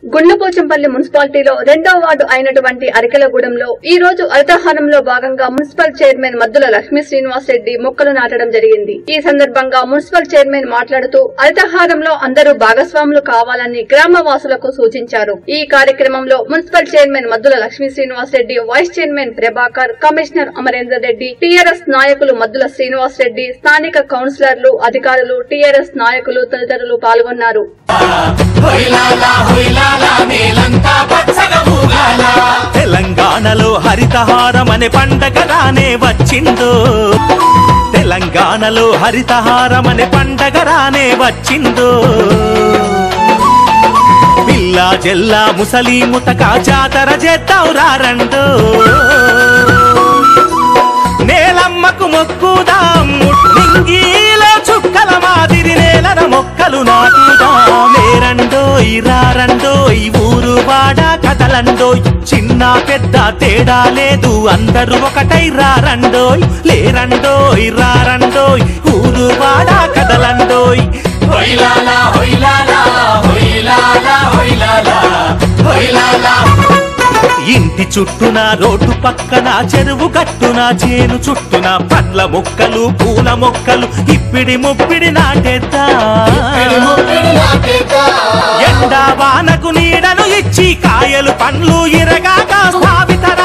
గుండ్లపోచంపల్లి మున్సిపాలిటీలో రెండో వార్డు అయినటువంటి అరికెలగూడెంలో ఈ రోజు అల్తాహారంలో భాగంగా మున్సిపల్ చైర్మన్ మద్దుల లక్ష్మీ శ్రీనివాస్ రెడ్డి మొక్కలు నాటడం జరిగింది ఈ సందర్భంగా మున్సిపల్ చైర్మన్ మాట్లాడుతూ అల్తాహారంలో అందరూ భాగస్వాములు కావాలని గ్రామవాసులకు సూచించారు ఈ కార్యక్రమంలో municipal chairman Maddula Lakshmi Srinivas Reddy vice chairman Prabhakar commissioner Amarender Reddy TRS నాయకులు మద్దుల శ్రీనివాస్ రెడ్డి స్థానిక కౌన్సిలర్లు అధికారులు టీఆర్ఎస్ నాయకులు తదితరులు పాల్గొన్నారు తెలంగాణలో హరితహారం అనే పండగ రానే వచ్చిందో తెలంగాణలో హరితహారం అనే పండగ రానే వచ్చిందో పిల్ల జెల్లా ముసలి ముతక జాతర చేద్దాం రారండో నేలమ్మకు మొక్కుదాం నింగిలో చుక్కల మాదిరి నేలన మొక్కలు నాటుదాం లేరండోయ్ రారండోయ్ ఊరు వాడ కదలండోయ్ చిన్న పెద్ద తేడా లేదు అందరూ ఒకటై రారండోయ్ లేరండోయ్ రారండోయ్ ఊరు వాడ కదలండోయ్ హొయ్లాలా హొయ్లాలా హొయ్లాలా హొయ్లాలా హొయ్లాలా ఇంటి చుట్టూన రోడ్డు పక్కన చెరువు గట్టున చేను చుట్టూన పండ్ల మొక్కలు పూల మొక్కలు ఇప్పిడి ముప్పిడి నాటేద్దా ఎండా వానకు నీడను ఇచ్చి కాయలు పండ్లు ఇరగాక స్థాపిత